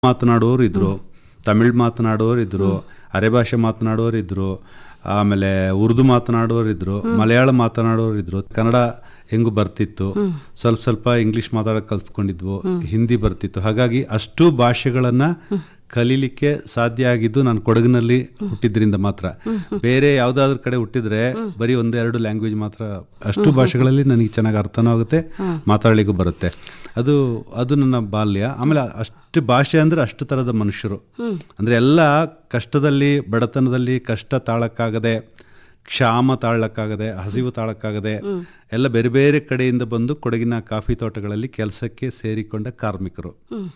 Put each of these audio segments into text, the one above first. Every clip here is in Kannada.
ಮಾತನಾಡುವವರು ಇದ್ರು ತಮಿಳ್ ಮಾತನಾಡುವವರು ಇದ್ರು ಅರೆಭಾಷೆ ಮಾತನಾಡುವವರು ಇದ್ರು ಆಮೇಲೆ ಉರ್ದು ಮಾತನಾಡುವವರು ಇದ್ರು ಮಲಯಾಳ ಮಾತನಾಡುವವರು ಇದ್ರು ಕನ್ನಡ ಹೆಂಗು ಬರ್ತಿತ್ತು ಸ್ವಲ್ಪ ಸ್ವಲ್ಪ ಇಂಗ್ಲಿಷ್ ಮಾತಾಡೋಕೆ ಕಲ್ತ್ಕೊಂಡಿದ್ವು ಹಿಂದಿ ಬರ್ತಿತ್ತು ಹಾಗಾಗಿ ಅಷ್ಟು ಭಾಷೆಗಳನ್ನ ಕಲೀಲಿಕ್ಕೆ ಸಾಧ್ಯ ಆಗಿದ್ದು ನಾನು ಕೊಡಗಿನಲ್ಲಿ ಹುಟ್ಟಿದ್ರಿಂದ ಮಾತ್ರ ಬೇರೆ ಯಾವ್ದಾದ್ರು ಕಡೆ ಹುಟ್ಟಿದ್ರೆ ಬರೀ ಒಂದೆರಡು ಲ್ಯಾಂಗ್ವೇಜ್ ಮಾತ್ರ ಅಷ್ಟು ಭಾಷೆಗಳಲ್ಲಿ ನನಗೆ ಚೆನ್ನಾಗಿ ಅರ್ಥನೂ ಆಗುತ್ತೆ ಮಾತಾಡ್ಲಿಕ್ಕೂ ಬರುತ್ತೆ ಅದು ಅದು ನನ್ನ ಬಾಲ್ಯ ಆಮೇಲೆ ಅಷ್ಟು ಭಾಷೆ ಅಂದ್ರೆ ಅಷ್ಟು ತರದ ಮನುಷ್ಯರು ಅಂದ್ರೆ ಎಲ್ಲ ಕಷ್ಟದಲ್ಲಿ ಬಡತನದಲ್ಲಿ ಕಷ್ಟ ತಾಳಕ್ಕಾಗದೆ ಕ್ಷಾಮ ತಾಳಕ್ಕಾಗದೆ ಹಸಿವು ತಾಳಕ್ಕಾಗದೆ ಎಲ್ಲ ಬೇರೆ ಬೇರೆ ಕಡೆಯಿಂದ ಬಂದು ಕೊಡಗಿನ ಕಾಫಿ ತೋಟಗಳಲ್ಲಿ ಕೆಲಸಕ್ಕೆ ಸೇರಿಕೊಂಡ ಕಾರ್ಮಿಕರು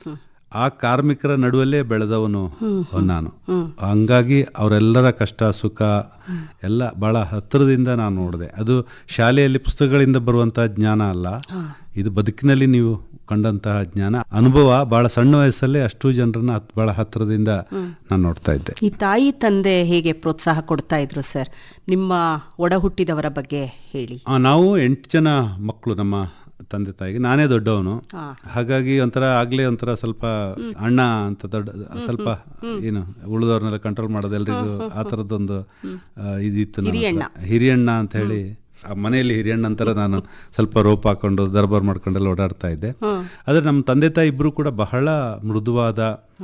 ಆ ಕಾರ್ಮಿಕರ ನಡುವಲ್ಲೇ ಬೆಳೆದವನು ನಾನು ಹಂಗಾಗಿ ಅವರೆಲ್ಲರ ಕಷ್ಟ ಸುಖ ಎಲ್ಲ ಬಹಳ ಹತ್ತಿರದಿಂದ ನಾನು ನೋಡಿದೆ ಅದು ಶಾಲೆಯಲ್ಲಿ ಪುಸ್ತಕಗಳಿಂದ ಬರುವಂತಹ ಜ್ಞಾನ ಅಲ್ಲ ಇದು ಬದುಕಿನಲ್ಲಿ ನೀವು ಕಂಡಂತಹ ಜ್ಞಾನ ಅನುಭವ ಬಹಳ ಸಣ್ಣ ವಯಸ್ಸಲ್ಲೇ ಅಷ್ಟು ಜನರನ್ನ ಹತ್- ಬಹಳ ಹತ್ತಿರದಿಂದ ನಾನು ನೋಡ್ತಾ ಇದ್ದೆ ಈ ತಾಯಿ ತಂದೆ ಹೇಗೆ ಪ್ರೋತ್ಸಾಹ ಕೊಡ್ತಾ ಇದ್ರು ಸರ್ ನಿಮ್ಮ ಒಡ ಹುಟ್ಟಿದವರ ಬಗ್ಗೆ ಹೇಳಿ ಆ, ನಾವು ಎಂಟು ಜನ ಮಕ್ಕಳು ನಮ್ಮ ತಂದೆ ತಾಯಿಗೆ ನಾನೇ ದೊಡ್ಡವನು ಹಾಗಾಗಿ ಒಂಥರ ಆಗ್ಲೇ ಒಂಥರ ಸ್ವಲ್ಪ ಅಣ್ಣ ಅಂತ ದೊಡ್ಡ ಸ್ವಲ್ಪ ಏನು ಉಳಿದವ್ರನ್ನೆಲ್ಲ ಕಂಟ್ರೋಲ್ ಮಾಡೋದು ಎಲ್ರಿಗೂ ಆ ಥರದ್ದೊಂದು ಆ, ಇದಿತ್ತು ನನ್ನ ಹತ್ರ. ಹಿರಿಯಣ್ಣ ಅಂತ ಹೇಳಿ ಆ ಮನೆಯಲ್ಲಿ ಹಿರಿಯಣ್ಣ ಅಂತರ ನಾನು ಸ್ವಲ್ಪ ರೋಪ್ ಹಾಕೊಂಡು ದರ್ಬಾರ್ ಮಾಡ್ಕೊಂಡೆಲ್ಲ ಓಡಾಡ್ತಾ ಇದ್ದೆ ಆದ್ರೆ ನಮ್ಮ ತಂದೆ ತಾಯಿ ಇಬ್ರು ಕೂಡ ಬಹಳ ಮೃದುವಾದ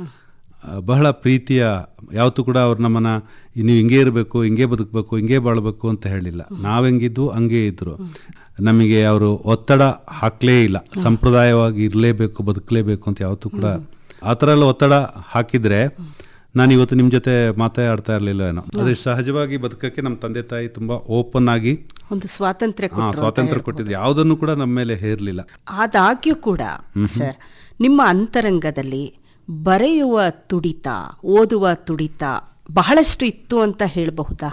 ಆ, ಬಹಳ ಪ್ರೀತಿಯ ಯಾವತ್ತೂ ಕೂಡ ಅವ್ರು ನಮ್ಮನ್ನ ನೀವು ಹಿಂಗೆ ಇರಬೇಕು ಹಿಂಗೆ ಬದುಕಬೇಕು ಹಿಂಗೆ ಬಾಳ್ಬೇಕು ಅಂತ ಹೇಳಿಲ್ಲ ನಾವ್ ಹೆಂಗಿದ್ವು ಹಂಗೆ ಇದ್ರು ನಮಗೆ ಅವರು ಒತ್ತಡ ಹಾಕ್ಲೇ ಇಲ್ಲ ಸಂಪ್ರದಾಯವಾಗಿ ಇರಲೇಬೇಕು ಬದುಕಲೇಬೇಕು ಅಂತ ಯಾವತ್ತೂ ಕೂಡ ಆ ಥರ ಎಲ್ಲ ಒತ್ತಡ ಹಾಕಿದ್ರೆ ನಾನು ಇವತ್ತು ನಿಮ್ಮ ಜೊತೆ ಮಾತಾಡ್ತಾ ಇರಲಿಲ್ಲ ಏನೋ ಅದೇ ಸಹಜವಾಗಿ ಬದುಕಕ್ಕೆ ನಮ್ಮ ತಂದೆ ತಾಯಿ ತುಂಬಾ ಓಪನ್ ಆಗಿ ಒಂದು ಸ್ವಾತಂತ್ರ್ಯ ಹಾ ಕೊಟ್ರು ಸ್ವಾತಂತ್ರ್ಯ ಕೊಟ್ಟಿದ್ರು ಯಾವುದನ್ನು ಕೂಡ ನಮ್ಮ ಮೇಲೆ ಹೇರಲಿಲ್ಲ ಆದಾಗ್ಯೂ ಕೂಡ ಸರ್ ನಿಮ್ಮ ಅಂತರಂಗದಲ್ಲಿ ಬರೆಯುವ ತುಡಿತ ಓದುವ ತುಡಿತ ಬಹಳಷ್ಟು ಇತ್ತು ಅಂತ ಹೇಳಬಹುದಾ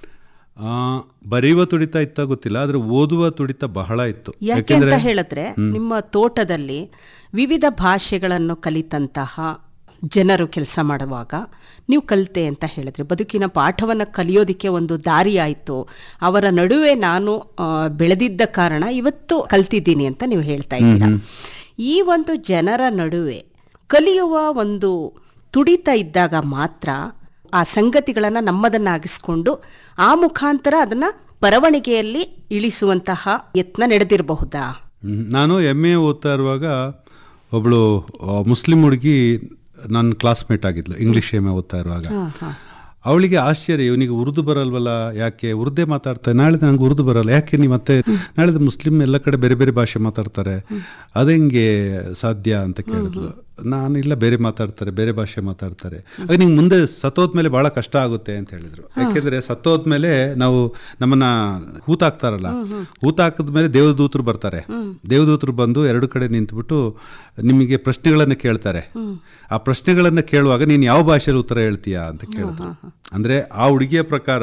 ಆ, ಬರೆಯುವ ತುಡಿತ ಇತ್ತ ಗೊತ್ತಿಲ್ಲ ಆದ್ರೆ ಓದುವ ತುಡಿತ ಬಹಳ ಇತ್ತು ಯಾಕೆ ಅಂತ ಹೇಳಿದ್ರೆ ನಿಮ್ಮ ತೋಟದಲ್ಲಿ ವಿವಿಧ ಭಾಷೆಗಳನ್ನು ಕಲಿತಂತಹ ಜನರು ಕೆಲಸ ಮಾಡುವಾಗ ನೀವು ಕಲಿತೆ ಅಂತ ಹೇಳಿದ್ರೆ ಬದುಕಿನ ಪಾಠವನ್ನು ಕಲಿಯೋದಕ್ಕೆ ಒಂದು ದಾರಿ ಆಯಿತು ಅವರ ನಡುವೆ ನಾನು ಆ, ಬೆಳೆದಿದ್ದ ಕಾರಣ ಇವತ್ತು ಕಲ್ತಿದ್ದೀನಿ ಅಂತ ನೀವು ಹೇಳ್ತಾ ಇದ್ದೀರಾ ಈ ಒಂದು ಜನರ ನಡುವೆ ಕಲಿಯುವ ಒಂದು ತುಡಿತ ಇದ್ದಾಗ ಮಾತ್ರ ಆ ಸಂಗತಿಗಳನ್ನು ನಮ್ಮದನ್ನಾಗಿಸ್ಕೊಂಡು ಆ ಮುಖಾಂತರ ಅದನ್ನ ಬರವಣಿಗೆಯಲ್ಲಿ ಇಳಿಸುವಂತಹ ಯತ್ನ ನಡೆದಿರಬಹುದಾ ಹ್ಮ್. ನಾನು ಎಮ್ ಎ ಓದ್ತಾ ಇರುವಾಗ ಒಬ್ಳು ಆ, ಮುಸ್ಲಿಂ ಹುಡುಗಿ ನನ್ನ ಕ್ಲಾಸ್ಮೇಟ್ ಆಗಿದ್ಲು ಇಂಗ್ಲಿಷ್ ಎಮ್ ಎ ಓದ್ತಾ ಇರುವಾಗ ಅವಳಿಗೆ ಆಶ್ಚರ್ಯ ಇವನಿಗೆ ಉರ್ದು ಬರಲ್ವಲ್ಲ ಯಾಕೆ ಉರ್ದೇ ಮಾತಾಡ್ತಾರೆ ನಾಳೆ ನಂಗೆ ಉರ್ದು ಬರಲ್ಲ ಯಾಕೆ ನೀವು ಮತ್ತೆ ನಾಳೆ ಮುಸ್ಲಿಂ ಎಲ್ಲ ಕಡೆ ಬೇರೆ ಬೇರೆ ಭಾಷೆ ಮಾತಾಡ್ತಾರೆ ಅതെಂಗೆ ಸಾಧ್ಯ ಅಂತ ಕೇಳಿದ್ಲು ನಾನು ಇಲ್ಲ ಬೇರೆ ಮಾತಾಡ್ತಾರೆ ಬೇರೆ ಭಾಷೆ ಮಾತಾಡ್ತಾರೆ ಆಗ ನಿಂಗೆ ಮುಂದೆ ಸತ್ತೋದ್ಮೇಲೆ ಬಹಳ ಕಷ್ಟ ಆಗುತ್ತೆ ಅಂತ ಹೇಳಿದ್ರು ಯಾಕೆಂದ್ರೆ ಸತ್ತೋದ್ಮೇಲೆ ನಾವು ನಮ್ಮನ್ನ ಹೂತಾಕ್ತಾರಲ್ಲ ಹೂತಾಕದ್ಮೇಲೆ ದೇವದೂತರು ಬರ್ತಾರೆ ದೇವದೂತರು ಬಂದು ಎರಡು ಕಡೆ ನಿಂತ್ಬಿಟ್ಟು ನಿಮಗೆ ಪ್ರಶ್ನೆಗಳನ್ನ ಕೇಳ್ತಾರೆ ಆ ಪ್ರಶ್ನೆಗಳನ್ನ ಕೇಳುವಾಗ ನೀನು ಯಾವ ಭಾಷೆಯಲ್ಲಿ ಉತ್ತರ ಹೇಳ್ತೀಯಾ ಅಂತ ಕೇಳಿದ್ರು ಅಂದ್ರೆ ಆ ಹುಡುಗಿಯ ಪ್ರಕಾರ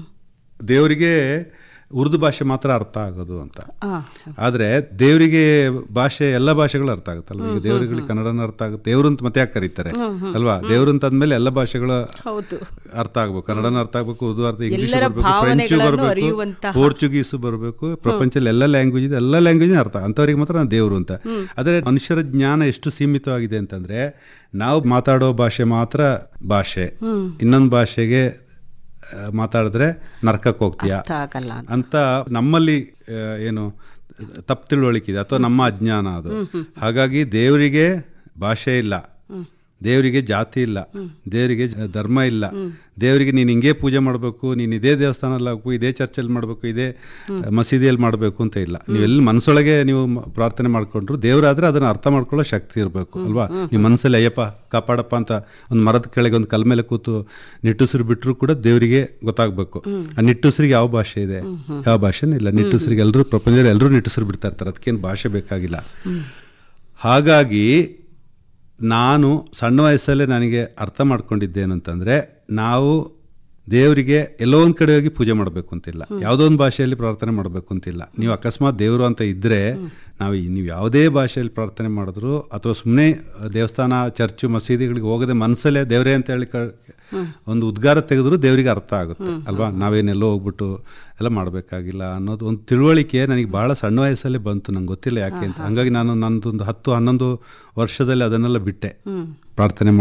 ದೇವರಿಗೆ ಉರ್ದು ಭಾಷೆ ಮಾತ್ರ ಅರ್ಥ ಆಗೋದು ಅಂತ ಆದ್ರೆ ದೇವರಿಗೆ ಭಾಷೆ ಎಲ್ಲ ಭಾಷೆಗಳು ಅರ್ಥ ಆಗುತ್ತಲ್ವ ಈಗ ದೇವರುಗಳಿಗೆ ಕನ್ನಡನ ಅರ್ಥ ಆಗುತ್ತೆ ದೇವ್ರು ಅಂತ ಮತ್ತೆ ಯಾಕೆ ಕರೀತಾರೆ ಅಲ್ವಾ ದೇವ್ರು ಅಂತ ಅಂದ್ಮೇಲೆ ಎಲ್ಲ ಭಾಷೆಗಳು ಹೌದು ಅರ್ಥ ಆಗ್ಬೇಕು ಕನ್ನಡನ ಅರ್ಥ ಆಗ್ಬೇಕು ಉರ್ದು ಅರ್ಥ ಇಂಗ್ಲಿಷ್ ಎಲ್ಲರ ಬರಬೇಕು ಫ್ರೆಂಚ್ ಭಾವನೆಗಳನ್ನು ಬರಬೇಕು ಅರಿಯುವಂತಹ- ಪೋರ್ಚುಗೀಸ್ ಬರಬೇಕು ಪ್ರಪಂಚದಲ್ಲಿ ಎಲ್ಲ ಲ್ಯಾಂಗ್ವೇಜ್ ಇದೆ ಎಲ್ಲ ಲ್ಯಾಂಗ್ವೇಜ್ ಅರ್ಥ ಅಂತವರಿಗೆ ಮಾತ್ರ ನಾನು ದೇವರು ಅಂತ ಆದರೆ ಮನುಷ್ಯರ ಜ್ಞಾನ ಎಷ್ಟು ಸೀಮಿತವಾಗಿದೆ ಅಂತಂದ್ರೆ ನಾವು ಮಾತಾಡೋ ಭಾಷೆ ಮಾತ್ರ ಭಾಷೆ ಇನ್ನೊಂದು ಭಾಷೆಗೆ ಆ, ಮಾತಾಡಿದ್ರೆ ನರ್ಕಕ್ಕೆ ಹೋಗ್ತೀಯಾ ಅರ್ಥ ಆಗಲ್ಲ ಅಂತ. ಅಂತ ನಮ್ಮಲ್ಲಿ ಆ, ಏನು ತಪ್ಪು ತಿಳುವಳಿಕೆ ಇದೆ ಅಥವಾ ನಮ್ಮ ಅಜ್ಞಾನ ಅದು ಹಾಗಾಗಿ ದೇವರಿಗೆ ಭಾಷೆ ಇಲ್ಲ ದೇವರಿಗೆ ಜಾತಿ ಇಲ್ಲ ದೇವರಿಗೆ ಜ- ಧರ್ಮ ಇಲ್ಲ ದೇವರಿಗೆ ನೀನು ಹಿಂಗೆ ಪೂಜೆ ಮಾಡಬೇಕು ನೀನು ಇದೇ ದೇವಸ್ಥಾನದಲ್ಲಿ ಆಗಬೇಕು ಇದೇ ಚರ್ಚಲ್ಲಿ ಮಾಡಬೇಕು ಇದೇ ಮಸೀದಿಯಲ್ಲಿ ಮಾಡಬೇಕು ಅಂತ ಇಲ್ಲ ನೀವು ಎಲ್ಲಿ ಮನಸ್ಸೊಳಗೆ ನೀವು ಮ- ಪ್ರಾರ್ಥನೆ ಮಾಡ್ಕೊಂಡ್ರು ದೇವರಾದ್ರೆ ಅದನ್ನ ಅರ್ಥ ಮಾಡ್ಕೊಳ್ಳೋ ಶಕ್ತಿ ಇರಬೇಕು ಅಲ್ವಾ ನಿಮ್ಮ ಮನಸ್ಸಲ್ಲಿ ಅಯ್ಯಪ್ಪ ಕಾಪಾಡಪ್ಪ ಅಂತ ಒಂದು ಮರದ ಕೆಳಗೆ ಒಂದು ಕಲ್ ಮೇಲೆ ಕೂತು ನಿಟ್ಟುಸಿರು ಬಿಟ್ಟರು ಕೂಡ ದೇವರಿಗೆ ಗೊತ್ತಾಗಬೇಕು ಆ ನಿಟ್ಟುಸಿರಿಗೆ ಯಾವ ಭಾಷೆ ಇದೆ ಯಾವ ಭಾಷೆನೂ ಇಲ್ಲ ನಿಟ್ಟುಸಿರಿಗೆ ಎಲ್ಲರೂ ಪ್ರಪಂಚದಲ್ಲಿ ಎಲ್ಲರೂ ನಿಟ್ಟುಸಿರು ಬಿಡ್ತಾ ಇರ್ತಾರೆ ಅದಕ್ಕೇನು ಭಾಷೆ ಬೇಕಾಗಿಲ್ಲ ಹಾಗಾಗಿ ನಾನು ಸಣ್ಣ ವಯಸ್ಸಲ್ಲೇ ನನಗೆ ಅರ್ಥ ಮಾಡ್ಕೊಂಡಿದ್ದೇನು ಅಂತಂದ್ರೆ ನಾವು ದೇವರಿಗೆ ಎಲ್ಲೋ ಒಂದು ಕಡೆ ಹೋಗಿ ಪೂಜೆ ಮಾಡಬೇಕು ಅಂತಿಲ್ಲ ಯಾವುದೋ ಒಂದು ಭಾಷೆಯಲ್ಲಿ ಪ್ರಾರ್ಥನೆ ಮಾಡಬೇಕು ಅಂತಿಲ್ಲ ನೀವು ಅಕಸ್ಮಾತ್ ದೇವರು ಅಂತ ಇದ್ರೆ ನಾವು ಈ- ನೀವು ಯಾವುದೇ ಭಾಷೆಯಲ್ಲಿ ಪ್ರಾರ್ಥನೆ ಮಾಡಿದ್ರು ಅಥವಾ ಸುಮ್ಮನೆ ದೇವಸ್ಥಾನ ಚರ್ಚು ಮಸೀದಿಗಳಿಗೆ ಹೋಗದೆ ಮನಸ್ಸಲ್ಲೇ ದೇವರೇ ಅಂತ ಹೇಳಿ ಕ- ಒಂದು ಉದ್ಗಾರ ತೆಗೆದ್ರು ದೇವರಿಗೆ ಅರ್ಥ ಆಗುತ್ತೆ ಅಲ್ವಾ ನಾವೇನೆಲ್ಲೋ ಹೋಗ್ಬಿಟ್ಟು ಎಲ್ಲ ಮಾಡಬೇಕಾಗಿಲ್ಲ ಅನ್ನೋದು ಒಂದು ತಿಳುವಳಿಕೆ ನನಗೆ ಬಹಳ ಸಣ್ಣ ವಯಸ್ಸಲ್ಲೇ ಬಂತು ನಂಗೆ ಗೊತ್ತಿಲ್ಲ ಯಾಕೆ ಅಂತ ಹಂಗಾಗಿ ನಾನು ನಂದೊಂದು ಹತ್ತು ಹನ್ನೊಂದು ವರ್ಷದಲ್ಲಿ ಅದನ್ನೆಲ್ಲ ಬಿಟ್ಟೆ ಪ್ರಾರ್ಥನೆ